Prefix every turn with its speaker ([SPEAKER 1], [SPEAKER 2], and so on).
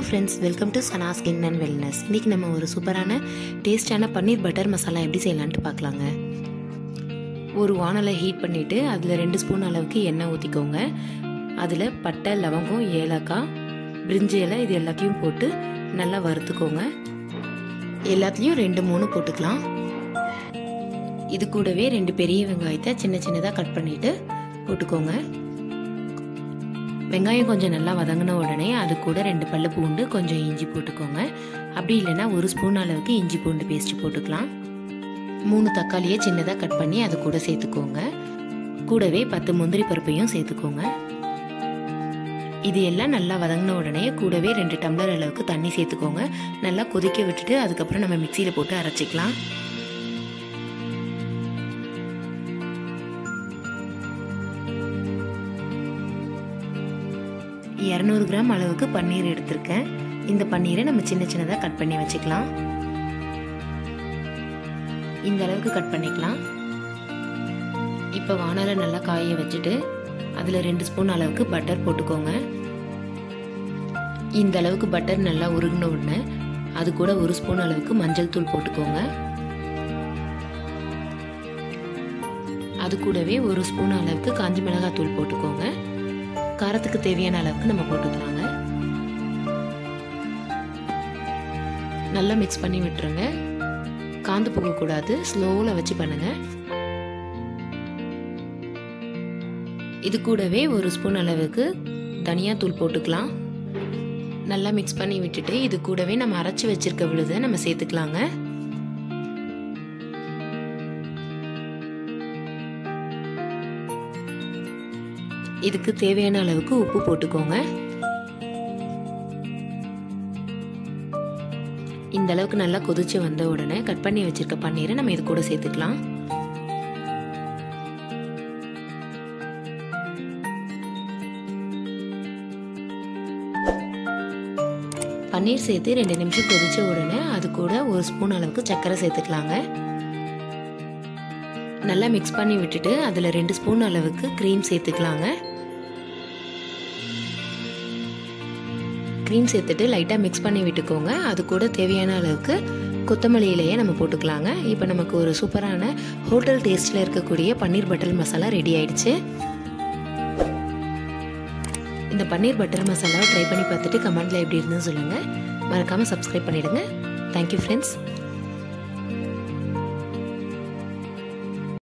[SPEAKER 1] friends welcome to Sana skin and wellness இன்றைக்கி நம்ம ஒரு சூப்பரான டேஸ்டான பன்னீர் பட்டர் மசாலா எப்படி செய்யலான்ட்டு பார்க்கலாங்க ஒரு வானலை ஹீட் பண்ணிவிட்டு அதில் ரெண்டு ஸ்பூன் அளவுக்கு எண்ணெய் ஊற்றிக்கோங்க அதில் பட்டை லவங்கம் ஏலக்காய் பிரிஞ்சி இலை இது எல்லாத்தையும் போட்டு நல்லா வறுத்துக்கோங்க எல்லாத்துலேயும் ரெண்டு மூணு போட்டுக்கலாம் இது கூடவே ரெண்டு பெரிய வெங்காயத்தை சின்ன சின்னதாக கட் பண்ணிவிட்டு போட்டுக்கோங்க வெங்காயம் கொஞ்சம் நல்லா வதங்கின உடனே அது கூட ரெண்டு பல்லு பூண்டு கொஞ்சம் இஞ்சி போட்டுக்கோங்க அப்படி இல்லைன்னா ஒரு ஸ்பூன் அளவுக்கு இஞ்சி பூண்டு பேஸ்ட் போட்டுக்கலாம் மூணு தக்காளியை சின்னதாக கட் பண்ணி அது கூட சேர்த்துக்கோங்க கூடவே பத்து முந்திரி பருப்பையும் சேர்த்துக்கோங்க இது எல்லாம் நல்லா வதங்கின உடனே கூடவே ரெண்டு டம்ளர் அளவுக்கு தண்ணி சேர்த்துக்கோங்க நல்லா கொதிக்க விட்டுட்டு அதுக்கப்புறம் நம்ம மிக்சியில் போட்டு அரைச்சிக்கலாம் இரநூறு கிராம் அளவுக்கு பன்னீர் எடுத்திருக்கேன் இந்த பன்னீரை நம்ம சின்ன சின்னதாக கட் பண்ணி வச்சுக்கலாம் இந்த அளவுக்கு கட் பண்ணிக்கலாம் இப்போ வானலை நல்லா காய வச்சுட்டு அதில் ரெண்டு ஸ்பூன் அளவுக்கு பட்டர் போட்டுக்கோங்க இந்த அளவுக்கு பட்டர் நல்லா உருகின உடனே அது கூட ஒரு ஸ்பூன் அளவுக்கு மஞ்சள் தூள் போட்டுக்கோங்க அது கூடவே ஒரு ஸ்பூன் அளவுக்கு காஞ்சி மிளகாய் தூள் போட்டுக்கோங்க காரத்துக்கு தேவையான அளவுக்கு நம்ம போட்டுக்கலாங்க நல்லா மிக்ஸ் பண்ணி விட்டுருங்க காந்து போகக்கூடாது ஸ்லோவில் வச்சு பண்ணுங்க இது கூடவே ஒரு ஸ்பூன் அளவுக்கு தனியாத்தூள் போட்டுக்கலாம் நல்லா மிக்ஸ் பண்ணி விட்டுட்டு இது கூடவே நம்ம அரைச்சி வச்சிருக்க விழுதை நம்ம சேர்த்துக்கலாங்க இதுக்கு தேவையான அளவுக்கு உப்பு போட்டுக்கோங்க இந்த அளவுக்கு நல்லா கொதிச்சு வந்த உடனே கட் பண்ணி வச்சிருக்க பன்னீரை நம்ம இது கூட சேர்த்துக்கலாம் பன்னீர் சேர்த்து ரெண்டு நிமிஷம் கொதிச்ச உடனே அது கூட ஒரு ஸ்பூன் அளவுக்கு சர்க்கரை சேர்த்துக்கலாங்க நல்லா மிக்ஸ் பண்ணி விட்டுட்டு அதில் ரெண்டு ஸ்பூன் அளவுக்கு க்ரீம் சேர்த்துக்கலாங்க க்ரீம் சேர்த்துட்டு லைட்டாக மிக்ஸ் பண்ணி விட்டுக்கோங்க அது கூட தேவையான அளவுக்கு கொத்தமல்லி இலையை நம்ம போட்டுக்கலாங்க இப்போ நமக்கு ஒரு சூப்பரான ஹோட்டல் டேஸ்ட்டில் இருக்கக்கூடிய பன்னீர் பட்டர் மசாலா ரெடி ஆயிடுச்சு இந்த பன்னீர் பட்டர் மசாலாவை ட்ரை பண்ணி பார்த்துட்டு கமெண்ட்டில் எப்படி இருந்துன்னு சொல்லுங்கள் மறக்காமல் சப்ஸ்கிரைப் பண்ணிவிடுங்க தேங்க்யூ ஃப்ரெண்ட்ஸ்